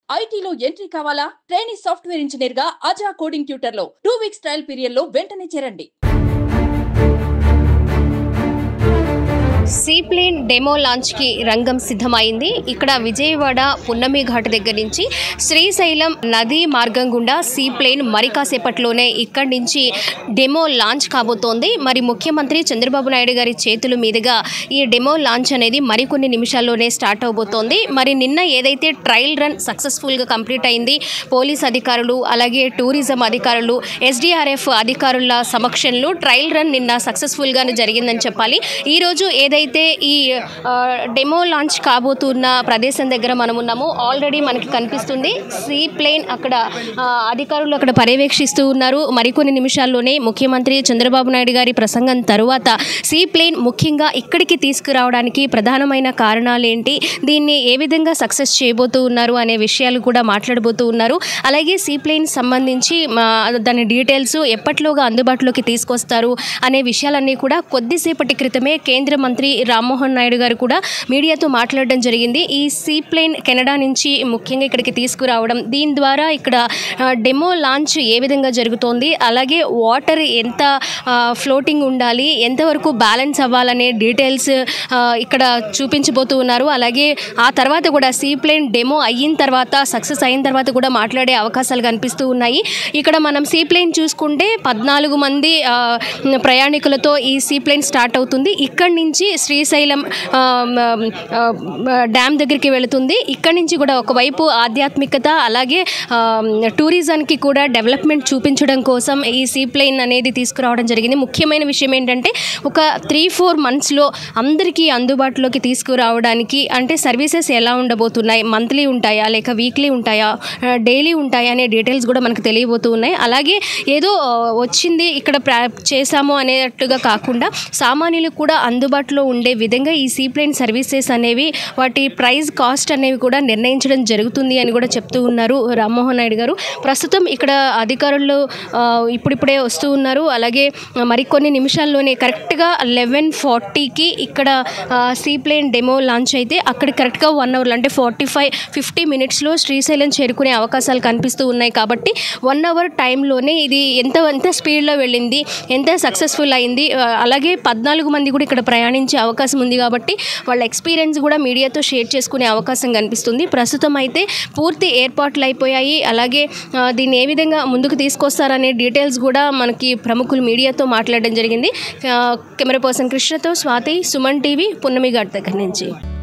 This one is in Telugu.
ఐటీలో ఎంట్రీ కావాలా ట్రైనింగ్ సాఫ్ట్వేర్ ఇంజనీర్ గా అజా కోడింగ్ ట్యూటర్ లో టూ వీక్స్ ట్రయల్ పీరియడ్ లో వెంటనే చేరండి సీప్లేన్ డెమో లాంచ్కి రంగం సిద్ధమైంది ఇక్కడ విజయవాడ పున్నమి ఘాట్ దగ్గర నుంచి శ్రీశైలం నది మార్గం గుండా సీప్లేన్ మరి కాసేపట్లోనే ఇక్కడి నుంచి డెమో లాంచ్ కాబోతోంది మరి ముఖ్యమంత్రి చంద్రబాబు నాయుడు గారి చేతుల మీదుగా ఈ డెమో లాంచ్ అనేది మరికొన్ని నిమిషాల్లోనే స్టార్ట్ అవబోతోంది మరి నిన్న ఏదైతే ట్రయల్ రన్ సక్సెస్ఫుల్గా కంప్లీట్ అయింది పోలీస్ అధికారులు అలాగే టూరిజం అధికారులు ఎస్డిఆర్ఎఫ్ అధికారుల సమక్షంలో ట్రయల్ రన్ నిన్న సక్సెస్ఫుల్గానే జరిగిందని చెప్పాలి ఈరోజు ఏదైతే ఈ ఆ, డెమో లాంచ్ కాబోతున్న ప్రదేశం దగ్గర మనం ఉన్నామో ఆల్రెడీ మనకి కనిపిస్తుంది సీ ప్లేన్ అక్కడ ఆ, అధికారులు అక్కడ పర్యవేక్షిస్తూ ఉన్నారు మరికొన్ని నిమిషాల్లోనే ముఖ్యమంత్రి చంద్రబాబు నాయుడు గారి ప్రసంగం తరువాత సీ ప్లేన్ ముఖ్యంగా ఇక్కడికి తీసుకురావడానికి ప్రధానమైన కారణాలు ఏంటి దీన్ని ఏ విధంగా సక్సెస్ చేయబోతూ ఉన్నారు అనే విషయాలు కూడా మాట్లాడబోతూ ఉన్నారు అలాగే సీ ప్లేన్ సంబంధించి మా దాని డీటెయిల్స్ ఎప్పట్లోగా అందుబాటులోకి తీసుకొస్తారు అనే విషయాలన్నీ కూడా కొద్దిసేపటి క్రితమే కేంద్ర మంత్రి రామ్మోహన్ నాయుడు గారు కూడా మీడియాతో మాట్లాడడం జరిగింది ఈ సీ ప్లేన్ కెనడా నుంచి ముఖ్యంగా ఇక్కడికి తీసుకురావడం దీని ద్వారా ఇక్కడ ఆ, డెమో లాంచ్ ఏ విధంగా జరుగుతోంది అలాగే వాటర్ ఎంత ఆ, ఫ్లోటింగ్ ఉండాలి ఎంతవరకు బ్యాలెన్స్ అవ్వాలనే డీటెయిల్స్ ఆ, ఇక్కడ చూపించబోతూ ఉన్నారు అలాగే ఆ తర్వాత కూడా సీ ప్లేన్ డెమో అయిన తర్వాత సక్సెస్ అయిన తర్వాత కూడా మాట్లాడే అవకాశాలు కనిపిస్తూ ఉన్నాయి ఇక్కడ మనం సీ ప్లేన్ చూసుకుంటే పద్నాలుగు మంది ఆ, ప్రయాణికులతో ఈ సీ ప్లేన్ స్టార్ట్ అవుతుంది ఇక్కడి నుంచి శ్రీశైలం ఆ, ఆ, డ్యామ్ దగ్గరికి వెళుతుంది ఇక్కడి నుంచి కూడా ఒకవైపు ఆధ్యాత్మికత అలాగే ఆ, టూరిజంకి కూడా డెవలప్మెంట్ చూపించడం కోసం ఈ సీ ప్లేన్ అనేది తీసుకురావడం జరిగింది ముఖ్యమైన విషయం ఏంటంటే ఒక త్రీ ఫోర్ మంత్స్లో అందరికీ అందుబాటులోకి తీసుకురావడానికి అంటే సర్వీసెస్ ఎలా ఉండబోతున్నాయి మంత్లీ ఉంటాయా లేక వీక్లీ ఉంటాయా డైలీ ఉంటాయా అనే డీటెయిల్స్ కూడా మనకు తెలియబోతూ ఉన్నాయి అలాగే ఏదో ఆ, వచ్చింది ఇక్కడ ప్రా చేశాము అనేటట్టుగా కాకుండా సామాన్యులకు కూడా అందుబాటులో ఉండే విధంగా ఈ సీప్లేన్ సర్వీసెస్ అనేవి వాటి ప్రైస్ కాస్ట్ అనేవి కూడా నిర్ణయించడం జరుగుతుంది అని కూడా చెప్తూ ఉన్నారు రామ్మోహన్ నాయుడు గారు ప్రస్తుతం ఇక్కడ అధికారులు ఆ, ఇప్పుడిప్పుడే వస్తూ ఉన్నారు అలాగే మరికొన్ని నిమిషాల్లోనే కరెక్ట్గా లెవెన్ ఫార్టీకి ఇక్కడ సీప్లేన్ డెమో లాంచ్ అయితే అక్కడ కరెక్ట్గా వన్ అవర్లో అంటే ఫార్టీ ఫైవ్ ఫిఫ్టీ మినిట్స్లో శ్రీశైలం చేరుకునే అవకాశాలు కనిపిస్తూ ఉన్నాయి కాబట్టి వన్ అవర్ టైంలోనే ఇది ఎంత ఎంత స్పీడ్లో వెళ్ళింది ఎంత సక్సెస్ఫుల్ అయింది ఆ, అలాగే పద్నాలుగు మంది కూడా ఇక్కడ ప్రయాణించే అవకాశం ఉంది కాబట్టి వాళ్ళ ఎక్స్పీరియన్స్ కూడా మీడియాతో షేర్ చేసుకునే అవకాశం కనిపిస్తుంది ప్రస్తుతం అయితే పూర్తి ఏర్పాట్లు అయిపోయాయి అలాగే ఆ, దీన్ని ఏ విధంగా ముందుకు తీసుకొస్తారనే డీటెయిల్స్ కూడా మనకి ప్రముఖులు మీడియాతో మాట్లాడడం జరిగింది ఆ, కెమెరా పర్సన్ కృష్ణతో స్వాతి సుమన్ టీవీ పున్నమి ఘాట్ దగ్గర నుంచి